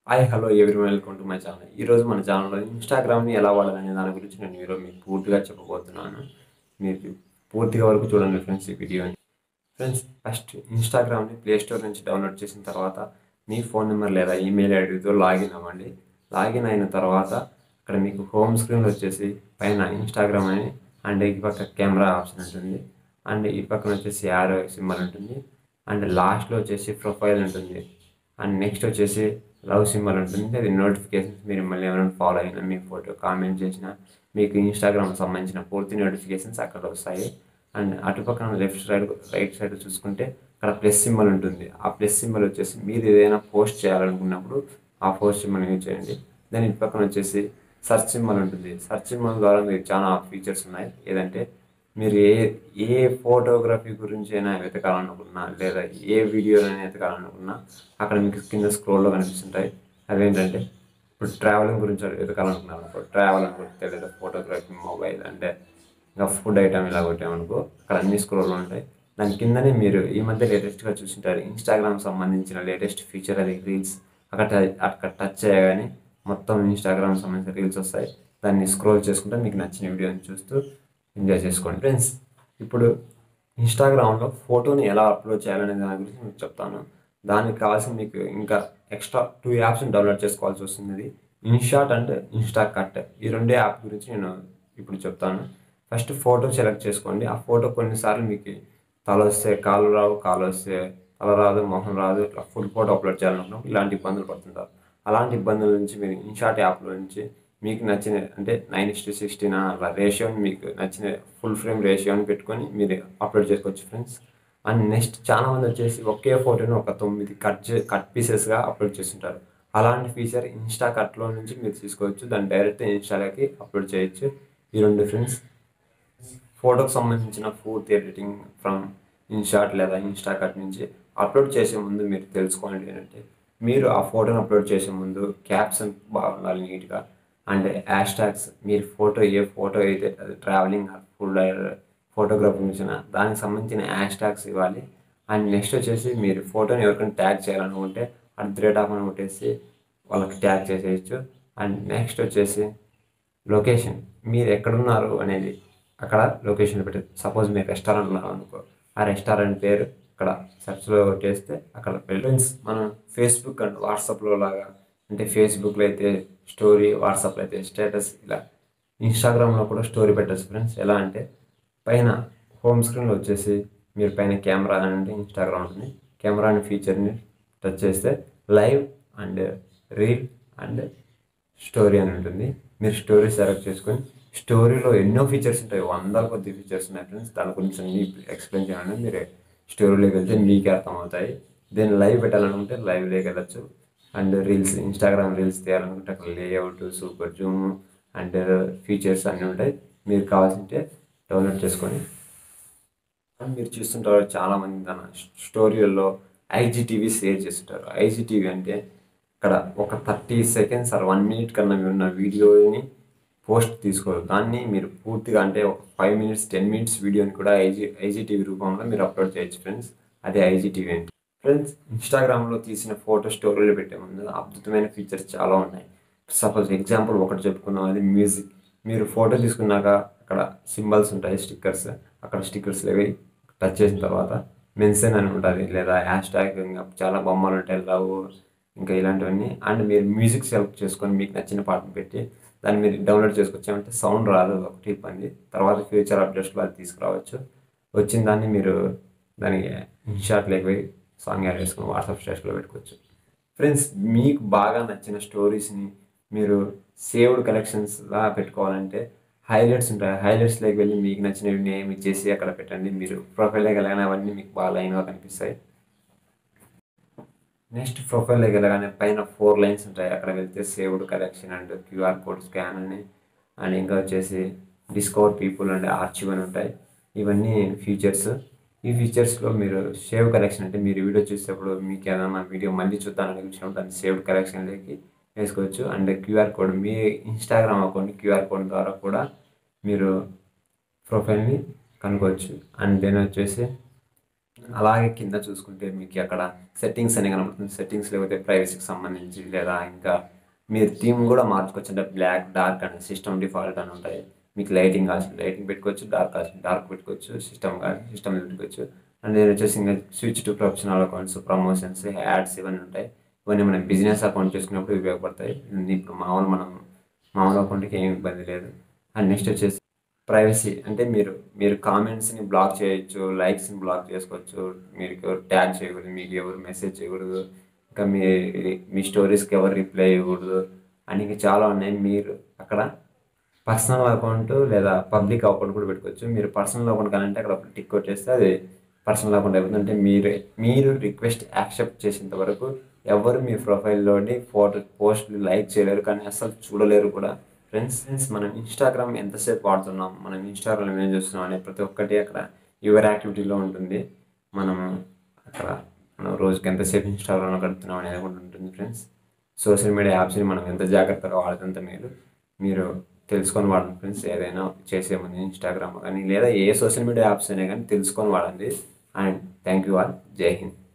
hi hello everyone welcome to my channel ఈరోజు మన ఛానల్లో ఇన్స్టాగ్రామ్ని ఎలా వాడాలనే దాని గురించి నేను ఈరోజు మీకు పూర్తిగా చెప్పబోతున్నాను మీరు పూర్తిగా వరకు చూడండి ఫ్రెండ్స్ ఈ వీడియోని ఫ్రెండ్స్ ఫస్ట్ ఇన్స్టాగ్రామ్ని ప్లే స్టోర్ నుంచి డౌన్లోడ్ చేసిన తర్వాత మీ ఫోన్ నెంబర్ లేదా ఈమెయిల్ ఐడితో లాగిన్ అవ్వండి లాగిన్ అయిన తర్వాత అక్కడ మీకు హోమ్ స్క్రీన్ వచ్చేసి పైన ఇన్స్టాగ్రామ్ అని అండ్ ఈ పక్క కెమెరా ఆప్షన్ ఉంటుంది అండ్ ఈ పక్కన వచ్చేసి యారో సింబల్ ఉంటుంది అండ్ లాస్ట్లో వచ్చేసి ప్రొఫైల్ ఉంటుంది అండ్ నెక్స్ట్ వచ్చేసి లవ్ సింబల్ ఉంటుంది అది నోటిఫికేషన్స్ మీరు మళ్ళీ ఏమైనా ఫాలో అయినా మీ ఫోటో కామెంట్ చేసినా మీకు ఇన్స్టాగ్రామ్ సంబంధించిన పూర్తి నోటిఫికేషన్స్ అక్కడ వస్తాయి అండ్ అటుపక్కన లెఫ్ట్ సైడ్ రైట్ సైడ్ చూసుకుంటే అక్కడ ప్లస్ సింబల్ ఉంటుంది ఆ ప్లస్ సింబల్ వచ్చేసి మీరు ఏదైనా పోస్ట్ చేయాలనుకున్నప్పుడు ఆ పోస్ట్ సింబల్ యూజ్ చేయండి దాని ఇటు పక్కన వచ్చేసి సర్చ్ సింబల్ ఉంటుంది సర్చ్ సింబల్ ద్వారా మీకు చాలా ఫీచర్స్ ఉన్నాయి ఏదంటే మీరు ఏ ఏ ఫోటోగ్రఫీ గురించి అయినా వెతకాలనుకున్నా లేదా ఏ వీడియోనైనా వెతకాలనుకున్నా అక్కడ మీకు కింద స్క్రోల్లో కనిపిస్తుంటాయి అవేంటంటే ఇప్పుడు ట్రావెలింగ్ గురించి వెతకాలనుకున్నారు అనుకో ట్రావెల్ అనుకుంటే లేదా ఫోటోగ్రఫీ మొబైల్ అంటే ఇంకా ఫుడ్ ఐటమ్ ఇలా కొట్టామనుకో అక్కడ అన్ని స్క్రోల్ ఉంటాయి దాని కిందనే మీరు ఈ మధ్య లేటెస్ట్గా చూసింటారు ఇన్స్టాగ్రామ్ సంబంధించిన లేటెస్ట్ ఫీచర్ అది రీల్స్ అక్కడ ట- అక్కడ టచ్ చేయగానే మొత్తం ఇన్స్టాగ్రామ్ సంబంధించిన రీల్స్ వస్తాయి దాన్ని స్క్రోల్ చేసుకుంటే మీకు నచ్చిన వీడియోని చూస్తూ ఎంజాయ్ చేసుకోండి ఫ్రెండ్స్ ఇప్పుడు ఇన్స్టాగ్రామ్లో ఫోటోని ఎలా అప్లోడ్ చేయాలనే దాని గురించి మీకు చెప్తాను దానికి కావాల్సిన మీకు ఇంకా ఎక్స్ట్రా టూ యాప్స్ని డౌన్లోడ్ చేసుకోవాల్సి వస్తుంది ఇన్షాట్ అండ్ ఇన్స్టా కట్ ఈ రెండే యాప్ గురించి నేను ఇప్పుడు చెప్తాను ఫస్ట్ ఫోటో సెలెక్ట్ చేసుకోండి ఆ ఫోటో కొన్నిసార్లు మీకు తల వస్తే కాలు రావు కాలు వస్తే తల రాదు మొహం రాదు ఇట్లా ఫుల్ ఫోటో అప్లోడ్ చేయాలనుకున్నప్పుడు ఇలాంటి ఇబ్బందులు పడుతుంటారు అలాంటి ఇబ్బందుల నుంచి మీరు ఇన్షాట్ యాప్లో నుంచి మీకు నచ్చిన అంటే నైన్ ఇస్టు సిక్స్టీన్ అలా రేషియోని మీకు నచ్చిన ఫుల్ ఫ్రేమ్ రేషియోని పెట్టుకొని మీరు అప్లోడ్ చేసుకోవచ్చు ఫ్రెండ్స్ అండ్ నెక్స్ట్ చాలా మంది వచ్చేసి ఒకే ఫోటోని ఒక తొమ్మిది కట్ చే కట్ పీసెస్గా అప్లోడ్ చేస్తుంటారు అలాంటి ఫీచర్ ఇన్స్టా కట్లో నుంచి మీరు తీసుకోవచ్చు దాన్ని డైరెక్ట్ ఇన్స్టాలోకి అప్లోడ్ చేయొచ్చు ఈ రెండు ఫ్రెండ్స్ ఫోటోకి సంబంధించిన పూర్తి ఎడిటింగ్ ఫ్రమ్ ఇన్షాట్ లేదా ఇన్స్టా కట్ నుంచి అప్లోడ్ చేసే ముందు మీరు తెలుసుకోండి ఏంటంటే మీరు ఆ ఫోటోని అప్లోడ్ చేసే ముందు క్యాప్షన్ బాగుండాలి నీట్గా అండ్ హ్యాష్ ట్యాగ్స్ మీరు ఫోటో ఏ ఫోటో అయితే అది ట్రావెలింగ్ ఫుల్ ఫోటోగ్రఫీ మిషన్ దానికి సంబంధించిన హ్యాష్ ట్యాగ్స్ ఇవ్వాలి అండ్ నెక్స్ట్ వచ్చేసి మీరు ఫోటోని ఎవరికైనా ట్యాగ్ చేయాలనుకుంటే అట్ ది రేట్ ఆఫ్ అని కొట్టేసి వాళ్ళకి ట్యాగ్ చేసేయచ్చు అండ్ నెక్స్ట్ వచ్చేసి లొకేషన్ మీరు ఎక్కడున్నారు అనేది అక్కడ లొకేషన్ పెట్టారు సపోజ్ మీరు రెస్టారెంట్ ఉన్నారు అనుకో ఆ రెస్టారెంట్ పేరు అక్కడ సెర్చ్లో కొట్టేస్తే అక్కడ ఫ్రెండ్స్ మనం ఫేస్బుక్ అండ్ వాట్సాప్లో లాగా అంటే ఫేస్బుక్లో అయితే స్టోరీ వాట్సాప్లో అయితే స్టేటస్ ఇలా ఇన్స్టాగ్రామ్లో కూడా స్టోరీ పెట్టచ్చు ఫ్రెండ్స్ ఎలా అంటే పైన హోమ్ స్క్రీన్లో వచ్చేసి మీరు పైన కెమెరా అంటే ఇన్స్టాగ్రామ్ ఉంటుంది కెమెరా అనే ఫీచర్ని టచ్ చేస్తే live and reel and story అని ఉంటుంది మీరు స్టోరీ సెలెక్ట్ చేసుకొని స్టోరీలో ఎన్నో ఫీచర్స్ ఉంటాయి వందల కొద్ది ఫీచర్స్ ఉన్నాయి ఫ్రెండ్స్ దాని గురించి అన్ని ఎక్స్ప్లెయిన్ చేయాలని మీరు స్టోరీలోకి వెళ్తే మీకే అర్థమవుతాయి దీన్ని లైవ్ పెట్టాలనుకుంటే లైవ్లోకి వెళ్ళచ్చు అండ్ రీల్స్ ఇన్స్టాగ్రామ్ రీల్స్ తీయాలనుకుంటే అక్కడ layout super zoom and features అన్నీ ఉంటాయి మీరు కావాల్సింటే డౌన్లోడ్ చేసుకొని అండ్ మీరు చూస్తుంటారు చాలా మంది తన స్టోరీలలో ఐజీటీవీ షేర్ చేస్తుంటారు ఐజీటీవీ అంటే ఇక్కడ ఒక thirty seconds or one minute కన్నా ఉన్న వీడియోని పోస్ట్ తీసుకోరు దాన్ని మీరు పూర్తిగా అంటే ఒక ఫైవ్ మినిట్స్ టెన్ మినిట్స్ వీడియోని కూడా ఐజీ ఐజీటీవీ రూపంలో మీరు అప్లోడ్ చేయొచ్చు ఫ్రెండ్స్ అదే ఐజీటీవీ అంటే ఫ్రెండ్స్ ఇన్స్టాగ్రామ్లో తీసిన ఫోటో స్టోరీలు పెట్టే ముందు అద్భుతమైన ఫీచర్స్ చాలా ఉన్నాయి సపోజ్ ఎగ్జాంపుల్ ఒకటి చెప్పుకుందాం అది మ్యూజిక్ మీరు ఫోటో తీసుకున్నాక అక్కడ సింబల్స్ ఉంటాయి స్టిక్కర్స్ అక్కడ స్టిక్కర్స్ లేవి టచ్ చేసిన తర్వాత మెన్షన్ అని ఉంటుంది లేదా హ్యాష్ ట్యాగ్ ఇంకా చాలా బొమ్మలు ఉంటాయి లవ్ ఇంకా ఇలాంటివన్నీ అండ్ మీరు మ్యూజిక్ సెలెక్ట్ చేసుకొని మీకు నచ్చిన పాటను పెట్టి దాన్ని మీరు డౌన్లోడ్ చేసుకొచ్చామంటే సౌండ్ రాదు అది ఒకటి ఇబ్బంది తర్వాత ఫ్యూచర్ అప్డేట్స్లో అది తీసుకురావచ్చు వచ్చిన దాన్ని మీరు దానికి ఇన్షాట్ లేకపోయి సాంగ్ యాడ్ చేసుకొని వాట్సాప్ స్టేటస్లో పెట్టుకోవచ్చు ఫ్రెండ్స్ మీకు బాగా నచ్చిన స్టోరీస్ని మీరు సేవ్డ్ కలెక్షన్స్లా పెట్టుకోవాలంటే హైలైట్స్ ఉంటాయి హైలైట్స్లోకి వెళ్ళి మీకు నచ్చినవి నేమ్ ఇచ్చేసి అక్కడ పెట్టండి మీరు ప్రొఫైల్లోకి వెళ్ళగానే అవన్నీ మీకు బాగా లైన్గా కనిపిస్తాయి నెక్స్ట్ ప్రొఫైల్లోకి వెళ్ళగానే పైన ఫోర్ లైన్స్ ఉంటాయి అక్కడ వెళ్తే saved collection and QR code scan అని అండ్ ఇంకా వచ్చేసి డిస్కవర్ పీపుల్ అండ్ ఆర్చివ్ అని ఉంటాయి ఇవన్నీ ఫీచర్స్ ఈ ఫీచర్స్లో మీరు సేవ్ కలెక్షన్ అంటే మీరు వీడియో చూసేటప్పుడు మీకు ఏదైనా వీడియో మళ్ళీ చూద్దామని వచ్చినప్పుడు దాన్ని సేవ్డ్ కలెక్షన్లోకి వేసుకోవచ్చు అండ్ క్యూఆర్ కోడ్ మీ ఇన్స్టాగ్రామ్ అకౌంట్ క్యూఆర్ కోడ్ ద్వారా కూడా మీరు ప్రొఫైల్ని కనుక్కోవచ్చు అండ్ దెన్ వచ్చేసి అలాగే కింద చూసుకుంటే మీకు అక్కడ సెట్టింగ్స్ అని కనబడుతుంది సెట్టింగ్స్ లేకపోతే ప్రైవసీకి సంబంధించి లేదా ఇంకా మీరు థీమ్ కూడా మార్చుకోవచ్చు అంటే బ్లాక్ డార్క్ అని సిస్టమ్ డిఫాల్ట్ అని ఉంటాయి మీకు లైటింగ్ కావాల్సిన లైటింగ్ పెట్టుకోవచ్చు డార్క్ కావాల్సిన డార్క్ పెట్టుకోవచ్చు సిస్టమ్ కావాల్సిన సిస్టమ్ పెట్టుకోవచ్చు అండ్ నేను వచ్చేసి ఇంకా switch to professional accounts promotions ads ఇవన్నీ ఉంటాయి ఇవన్నీ మనం బిజినెస్ అకౌంట్ చేసుకున్నప్పుడు ఉపయోగపడతాయి ఇప్పుడు మామూలు మనం మామూలు అకౌంట్కి ఏమి ఇబ్బంది లేదు అండ్ నెక్స్ట్ వచ్చేసి ప్రైవసీ అంటే మీరు మీరు కామెంట్స్ని బ్లాక్ చేయొచ్చు లైక్స్ని బ్లాక్ చేసుకోవచ్చు మీరు ఎవరు ట్యాగ్ చేయకూడదు మీకు ఎవరు మెసేజ్ చేయకూడదు ఇంకా మీ మీ స్టోరీస్కి ఎవరు రిప్లై ఇవ్వకూడదు అని ఇంకా చాలా ఉన్నాయి మీరు అక్కడ పర్సనల్ అకౌంట్ లేదా పబ్లిక్ అకౌంట్ కూడా పెట్టుకోవచ్చు మీరు పర్సనల్ అకౌంట్ కావాలంటే అక్కడ టిక్ కొట్టేస్తే అది పర్సనల్ అకౌంట్ అయిపోతుంది అంటే మీరు మీరు రిక్వెస్ట్ యాక్సెప్ట్ చేసేంత వరకు ఎవరు మీ ప్రొఫైల్లోని ఫోటో పోస్ట్లు లైక్ చేయలేరు కానీ అసలు చూడలేరు కూడా ఫ్రెండ్స్ ఫ్రెండ్స్ మనం ఇన్స్టాగ్రామ్ ఎంతసేపు వాడుతున్నాం మనం ఇన్స్టాగ్రామ్ ఏం చేస్తున్నాం అనే ప్రతి ఒక్కటి అక్కడ యువర్ యాక్టివిటీలో ఉంటుంది మనం అక్కడ మనం రోజుకి ఎంతసేపు ఇన్స్టాగ్రామ్లో గడుపుతున్నాం అనేది కూడా ఉంటుంది ఫ్రెండ్స్ సోషల్ మీడియా యాప్స్ని మనం ఎంత జాగ్రత్తగా వాడుతుంత మీరు మీరు తెలుసుకొని వాడండి ఫ్రెండ్స్ ఏదైనా చేసే ముందు ఇన్స్టాగ్రామ్ కానీ లేదా ఏ సోషల్ మీడియా యాప్స్ అయినా కానీ తెలుసుకొని వాడండి అండ్ థ్యాంక్ యూ ఆల్ జై హింద్